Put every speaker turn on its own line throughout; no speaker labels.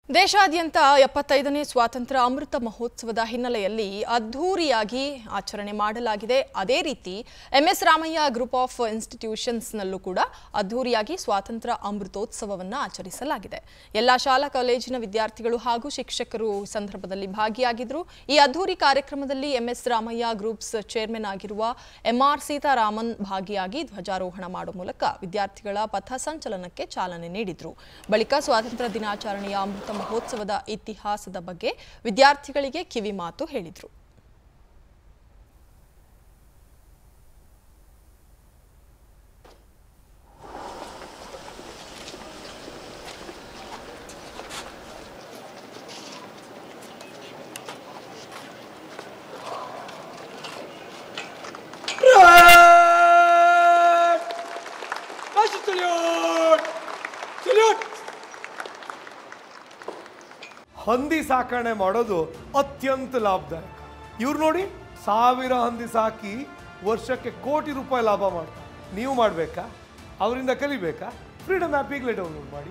ದೇಶಾದ್ಯಂತ ಎಪ್ಪತ್ತೈದನೇ ಸ್ವಾತಂತ್ರ್ಯ ಅಮೃತ ಮಹೋತ್ಸವದ ಹಿನ್ನೆಲೆಯಲ್ಲಿ ಅದ್ಧೂರಿಯಾಗಿ ಆಚರಣೆ ಮಾಡಲಾಗಿದೆ ಅದೇ ರೀತಿ ಎಂಎಸ್ ರಾಮಯ್ಯ ಗ್ರೂಪ್ ಆಫ್ ಇನ್ಸ್ಟಿಟ್ಯೂಷನ್ಸ್ನಲ್ಲೂ ಕೂಡ ಅದ್ಧೂರಿಯಾಗಿ ಸ್ವಾತಂತ್ರ್ಯ ಅಮೃತೋತ್ಸವವನ್ನು ಆಚರಿಸಲಾಗಿದೆ ಎಲ್ಲ ಶಾಲಾ ಕಾಲೇಜಿನ ವಿದ್ಯಾರ್ಥಿಗಳು ಹಾಗೂ ಶಿಕ್ಷಕರು ಈ ಸಂದರ್ಭದಲ್ಲಿ ಭಾಗಿಯಾಗಿದ್ದರು ಈ ಅದ್ಧೂರಿ ಕಾರ್ಯಕ್ರಮದಲ್ಲಿ ಎಂಎಸ್ ರಾಮಯ್ಯ ಗ್ರೂಪ್ಸ್ ಚೇರ್ಮನ್ ಆಗಿರುವ ಎಂಆರ್ ಸೀತಾರಾಮನ್ ಭಾಗಿಯಾಗಿ ಧ್ವಜಾರೋಹಣ ಮಾಡುವ ಮೂಲಕ ವಿದ್ಯಾರ್ಥಿಗಳ ಪಥ ಸಂಚಲನಕ್ಕೆ ಚಾಲನೆ ನೀಡಿದರು ಬಳಿಕ ಸ್ವಾತಂತ್ರ್ಯ ದಿನಾಚರಣೆಯ ಅಮೃತ ಮಹೋತ್ಸವದ ಇತಿಹಾಸದ ಬಗ್ಗೆ ವಿದ್ಯಾರ್ಥಿಗಳಿಗೆ ಕಿವಿ ಮಾತು ಹೇಳಿದರು
Red! Master salute! Salute!
ಹಂದಿ ಸಾಕಣೆ ಮಾಡೋದು ಅತ್ಯಂತ ಲಾಭದಾಯಕ ಇವ್ರು ನೋಡಿ ಸಾವಿರ ಹಂದಿ ಸಾಕಿ ವರ್ಷಕ್ಕೆ ಕೋಟಿ ರೂಪಾಯಿ ಲಾಭ ಮಾಡ್ತಾರೆ ನೀವು ಮಾಡಬೇಕಾ ಅವರಿಂದ ಕಲಿಬೇಕಾ ಫ್ರೀಡಮ್ ಆ್ಯಪ್ ಈಗಲೇ ಡೌನ್ಲೋಡ್ ಮಾಡಿ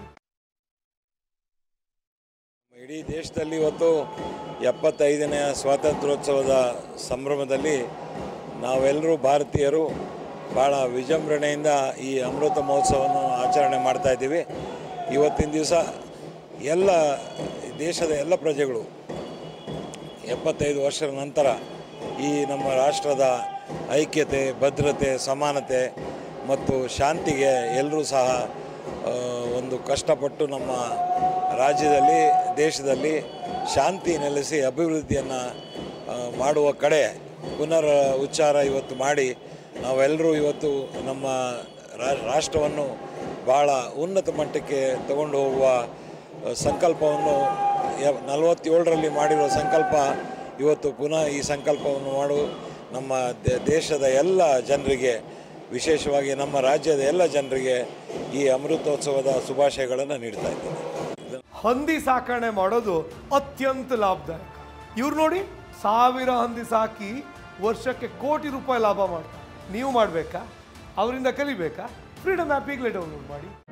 ಇಡೀ ದೇಶದಲ್ಲಿ ಇವತ್ತು ಎಪ್ಪತ್ತೈದನೆಯ ಸ್ವಾತಂತ್ರ್ಯೋತ್ಸವದ ಸಂಭ್ರಮದಲ್ಲಿ ನಾವೆಲ್ಲರೂ ಭಾರತೀಯರು ಭಾಳ ವಿಜೃಂಭಣೆಯಿಂದ ಈ ಅಮೃತ ಮಹೋತ್ಸವವನ್ನು ಆಚರಣೆ ಮಾಡ್ತಾ ಇದ್ದೀವಿ ಇವತ್ತಿನ ದಿವಸ ಎಲ್ಲ ದೇಶದ ಎಲ್ಲ ಪ್ರಜೆಗಳು ಎಪ್ಪತ್ತೈದು ವರ್ಷದ ನಂತರ ಈ ನಮ್ಮ ರಾಷ್ಟ್ರದ ಐಕ್ಯತೆ ಭದ್ರತೆ ಸಮಾನತೆ ಮತ್ತು ಶಾಂತಿಗೆ ಎಲ್ಲರೂ ಸಹ ಆ, ಒಂದು ಕಷ್ಟಪಟ್ಟು ನಮ್ಮ ರಾಜ್ಯದಲ್ಲಿ ದೇಶದಲ್ಲಿ ಶಾಂತಿ ನೆಲೆಸಿ ಅಭಿವೃದ್ಧಿಯನ್ನು ಮಾಡುವ ಕಡೆ ಪುನರ್ ಉಚ್ಚಾರ ಇವತ್ತು ಮಾಡಿ ನಾವೆಲ್ಲರೂ ಇವತ್ತು ನಮ್ಮ ರಾ- ರಾಷ್ಟ್ರವನ್ನು ಭಾಳ ಉನ್ನತ ಮಟ್ಟಕ್ಕೆ ತಗೊಂಡು ಹೋಗುವ ಆ, ಸಂಕಲ್ಪವನ್ನು ಯ- ನಲವತ್ತೇಳರಲ್ಲಿ ಮಾಡಿರೋ ಸಂಕಲ್ಪ ಇವತ್ತು ಪುನಃ ಈ ಸಂಕಲ್ಪವನ್ನು ಮಾಡು ನಮ್ಮ ದೇ- ದೇಶದ ಎಲ್ಲ ಜನರಿಗೆ ವಿಶೇಷವಾಗಿ ನಮ್ಮ ರಾಜ್ಯದ ಎಲ್ಲ ಜನರಿಗೆ ಈ ಅಮೃತೋತ್ಸವದ ಶುಭಾಶಯಗಳನ್ನು ನೀಡ್ತಾ ಇದ್ದೇನೆ
ಹಂದಿ ಸಾಕಣೆ ಮಾಡೋದು ಅತ್ಯಂತ ಲಾಭದಾಯಕ ಇವ್ರು ನೋಡಿ ಸಾವಿರ ಹಂದಿ ಸಾಕಿ ವರ್ಷಕ್ಕೆ ಕೋಟಿ ರೂಪಾಯಿ ಲಾಭ ಮಾಡ್ತಾರೆ ನೀವು ಮಾಡಬೇಕಾ ಅವರಿಂದ ಕಲಿಬೇಕಾ ಫ್ರೀಡಮ್ ಆ್ಯಪ್ ಈಗಲೇ ಡೌನ್ಲೋಡ್ ಮಾಡಿ